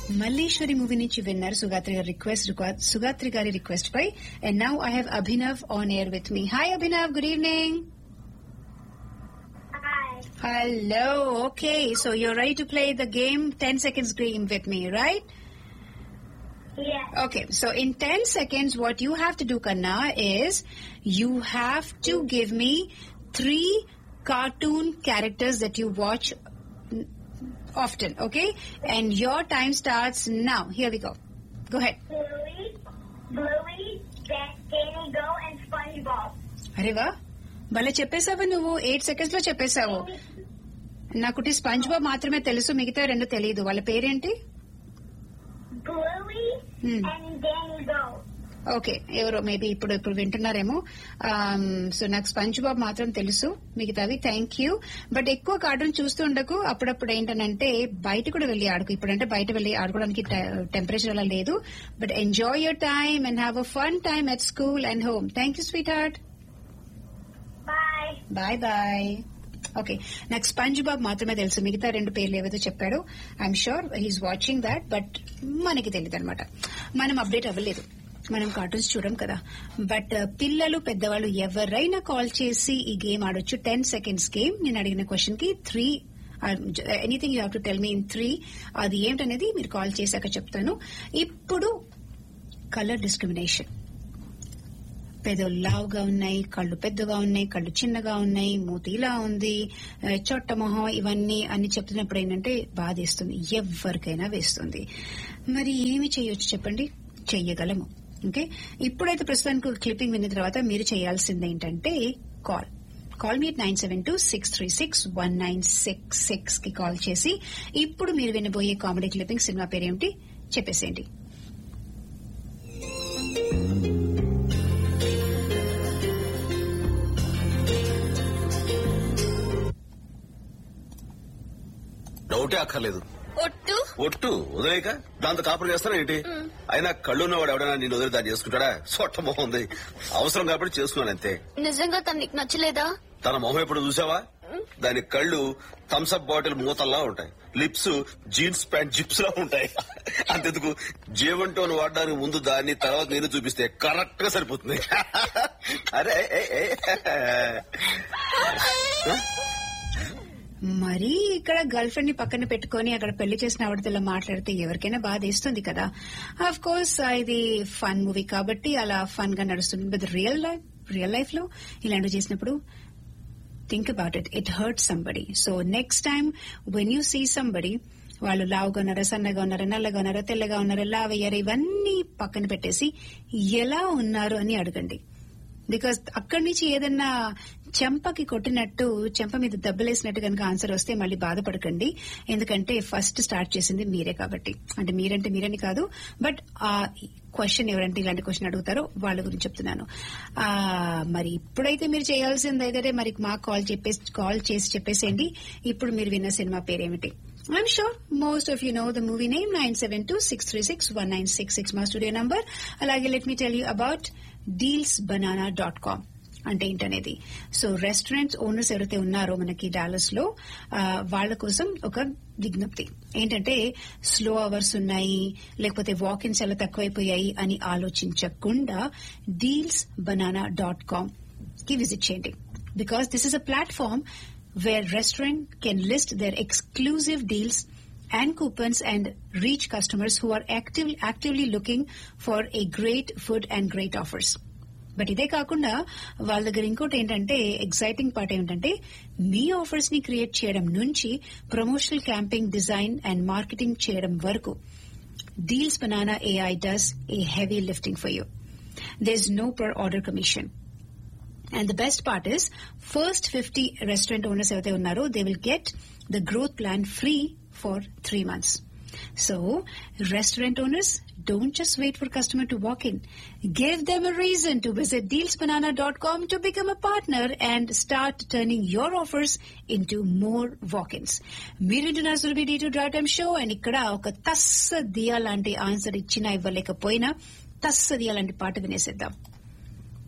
Malleswari movie నుంచి విన్నారు సుగాత్రి గారి రిక్వెస్ట్ సుగాత్రి గారి రిక్వెస్ట్ పై and now I have Abhinav on air with me hi Abhinav good evening Hi. Hello okay so you're ready to play the game ten seconds game with me right Yes. Okay, so in 10 seconds, what you have to do, Kanna, is you have to give me three cartoon characters that you watch mm, often, okay? And your time starts now. Here we go. Go ahead. Bluey, Bluey, Dan- Danny Go, and SpongeBob. అరే వా భలే చెప్పేశావు నువ్వు eight seconds లో చెప్పేశావు నాకు SpongeBob మాత్రమే తెలుసు మిగతా రెండు తెలియదు వాళ్ళ పేరేంటి Bluey Hmm. and Danny Go. Okay ఎవరో మేబీ ఇప్పుడు ఇప్పుడు వింటున్నారేమో సో నాకు స్పంజ్ బాబ్ మాత్రం తెలుసు మిగతావి థ్యాంక్ యూ బట్ ఎక్కువ కార్టూన్ చూస్తూ ఉండకు అప్పుడప్పుడు ఏంటనంటే బయట కూడా వెళ్ళి ఆడుకు ఇప్పుడంటే బయట వెళ్ళి ఆడుకోవడానికి టెంపరేచర్ అలా లేదు but enjoy your time and have a fun time at school and home thank you sweetheart Bye. Bye bye okay నాకు స్పంజ్ బాబ్ మాత్రమే తెలుసు మిగతా రెండు పేర్లు ఏవైతే చెప్పాడు I'm sure he's watching that but మనకి తెలియదు అనమాట మనం అప్డేట్ అవ్వలేదు మనం కార్టూన్స్ చూడం కదా బట్ పిల్లలు పెద్దవాళ్ళు ఎవరైనా కాల్ చేసి ఈ గేమ్ ఆడొచ్చు టెన్ సెకండ్స్ గేమ్ నేను అడిగిన క్వశ్చన్ కి three anything you have to tell me in three అది ఏమిటనేది మీరు కాల్ చేశాక చెప్తాను ఇప్పుడు కలర్ డిస్క్రిమినేషన్ పెదవులు లావుగా ఉన్నాయి కళ్ళు పెద్దగా ఉన్నాయి కళ్ళు చిన్నగా ఉన్నాయి మూతి ఇలా ఉంది ఆ, చొట్ట మొహం ఇవన్నీ అన్ని చెప్తున్నప్పుడు ఏంటంటే బాధేస్తుంది ఎవరికైనా వేస్తుంది మరి ఏమి చేయొచ్చు చెప్పండి చెయ్యగలము ఓకే ఇప్పుడైతే ప్రస్తుతానికి క్లిప్పింగ్ విన్న తర్వాత మీరు చేయాల్సింది ఏంటంటే call call me nine seven two six three six one nine six six కి కాల్ చేసి ఇప్పుడు మీరు వినబోయే కామెడీ క్లిప్పింగ్ సినిమా పేరేమిటి చెప్పేసేయండి డౌటే అక్కర్లేదు ఒట్టు ఒట్టు వదిలేక దాంతో కాపురం చేస్తారా ఏంటి అయినా కళ్ళున్నవాడు ఎవడైనా నేను వదిలి దాన్ని చేసుకుంటాడా సొట్ట మొహం ఉంది అవసరం కాబట్టి చేసుకున్నాను అంతే నిజంగా తను నీకు నచ్చలేదా తన మొహం ఎప్పుడు చూసావా దాని కళ్ళు థమ్స్అప్ బాటిల్ మూతల్లా ఉంటాయి లిప్స్ జీన్స్ ప్యాంట్ జిప్స్ లా ఉంటాయి అంతెందుకు జీవంటోన్ వాడడానికి ముందు దాన్ని తర్వాత నేను చూపిస్తే కరెక్ట్ గా సరిపోతుంది అరే ఏ, ఏ, ఏ. మరి ఇక్కడ గర్ల్ ఫ్రెండ్ ని పక్కన పెట్టుకొని అక్కడ పెళ్లి చేసిన ఆవిడతో ఇలా మాట్లాడితే ఎవరికైనా బాధ వేస్తుంది కదా అఫ్ కోర్స్ ఇది ఫన్ మూవీ కాబట్టి అలా ఫన్ గా నడుస్తుంది but real life real life లో ఇలాంటివి చేసినప్పుడు think about it it hurt somebody so next time when you see somebody వాళ్ళు లావుగా ఉన్నారా సన్నగా ఉన్నారా నల్లగా ఉన్నారా తెల్లగా ఉన్నారా లావయ్యారా ఇవన్నీ పక్కన పెట్టేసి ఎలా ఉన్నారు అని అడగండి బికాస్ అక్కడి నుంచి ఏదన్నా చెంపకి కొట్టినట్టు చెంప మీద దెబ్బలేసినట్టు కనుక ఆన్సర్ వస్తే మళ్ళీ బాధపడకండి ఎందుకంటే ఫస్ట్ స్టార్ట్ చేసింది మీరే కాబట్టి అంటే మీరంటే మీరని కాదు బట్ ఆ క్వశ్చన్ ఎవరంటే ఇలాంటి క్వశ్చన్ అడుగుతారో వాళ్ళ గురించి చెప్తున్నాను ఆ మరి ఇప్పుడైతే మీరు చేయాల్సింది అయితే మరి మాకు కాల్ చెప్పేసి కాల్ చేసి చెప్పేసేయండి ఇప్పుడు మీరు విన్న సినిమా పేరేమిటి I'm sure most of you know the movie name 972-636-1966 మా స్టూడియో నంబర్ అలాగే let me tell you about deals banana dot com అంటే ఏంటనేది సో రెస్టారెంట్స్ ఓనర్స్ ఎవరైతే ఉన్నారో మనకి డాలస్ లో ఆ, వాళ్ళ కోసం ఒక విజ్ఞప్తి ఏంటంటే స్లో అవర్స్ ఉన్నాయి లేకపోతే వాకిన్స్ చాలా తక్కువైపోయాయి అని ఆలోచించకుండా డీల్స్ బనానా డాట్ కామ్ కి విజిట్ చేయండి because this is a platform where restaurant can list their exclusive deals and coupons and reach customers who are active, actively looking for a great food and great offers. But ఇదే కాకుండా వాళ్ళ దగ్గర ఇంకోటి ఏంటంటే exciting part ఏంటంటే మీ offers ని create చేయడం నుంచి promotional camping design and marketing చేయడం వరకు deals banana AI does a heavy lifting for you there is no per order commission And the best part is, first 50 restaurant owners out there unnaro, they will get the growth plan free for three months. So, restaurant owners, don't just wait for customer to walk in. Give them a reason to visit dealsbanana.com to become a partner and start turning your offers into more walk-ins. మీరు వింటున్నారు Surabhi D two drive time show and ఇక్కడ ఒక తస్స దియా లాంటి answer ఇచ్చినా ఇవ్వలేకపోయినా తస్స దియా లాంటి పాట వినేసేద్దాం